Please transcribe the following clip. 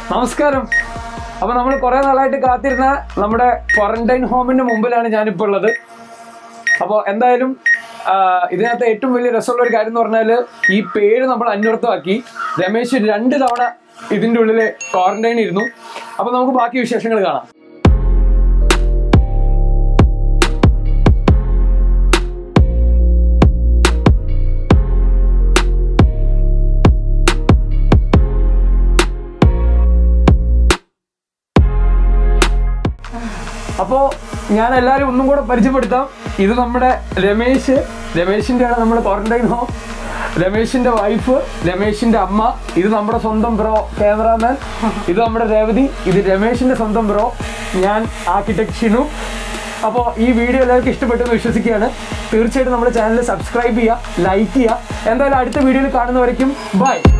നമസ്കാരം അപ്പൊ നമ്മൾ കുറെ നാളായിട്ട് കാത്തിരുന്ന നമ്മുടെ ക്വാറന്റൈൻ ഹോമിന്റെ മുമ്പിലാണ് ഞാനിപ്പോൾ ഉള്ളത് അപ്പോൾ എന്തായാലും ആ, ഇതിനകത്ത് ഏറ്റവും വലിയ രസമുള്ള ഒരു കാര്യം എന്ന് പറഞ്ഞാൽ ഈ പേര് നമ്മൾ അന്വർത്ഥമാക്കി രമേശ് രണ്ട് തവണ ഇതിന്റെ ഉള്ളിൽ ക്വാറന്റൈൻ ഇരുന്നു അപ്പൊ നമുക്ക് ബാക്കി വിശേഷങ്ങൾ കാണാം അപ്പോൾ ഞാൻ എല്ലാവരും ഒന്നും കൂടെ പരിചയപ്പെടുത്താം ഇത് നമ്മുടെ രമേശ് രമേശിൻ്റെയാണ് നമ്മുടെ ക്വാറന്റൈൻ ഹോം രമേശിന്റെ വൈഫ് രമേശിന്റെ അമ്മ ഇത് നമ്മുടെ സ്വന്തം ബ്രോ ക്യാമറാമാൻ ഇത് നമ്മുടെ രേവതി ഇത് രമേശിന്റെ സ്വന്തം ബ്രോ ഞാൻ ആർക്കിടെക്ട് ഷിനു അപ്പോൾ ഈ വീഡിയോ എല്ലാവർക്കും ഇഷ്ടപ്പെട്ടെന്ന് വിശ്വസിക്കുകയാണ് തീർച്ചയായിട്ടും നമ്മുടെ ചാനൽ സബ്സ്ക്രൈബ് ചെയ്യുക ലൈക്ക് ചെയ്യുക എന്തായാലും അടുത്ത വീഡിയോയിൽ കാണുന്നവരേക്കും ബൈ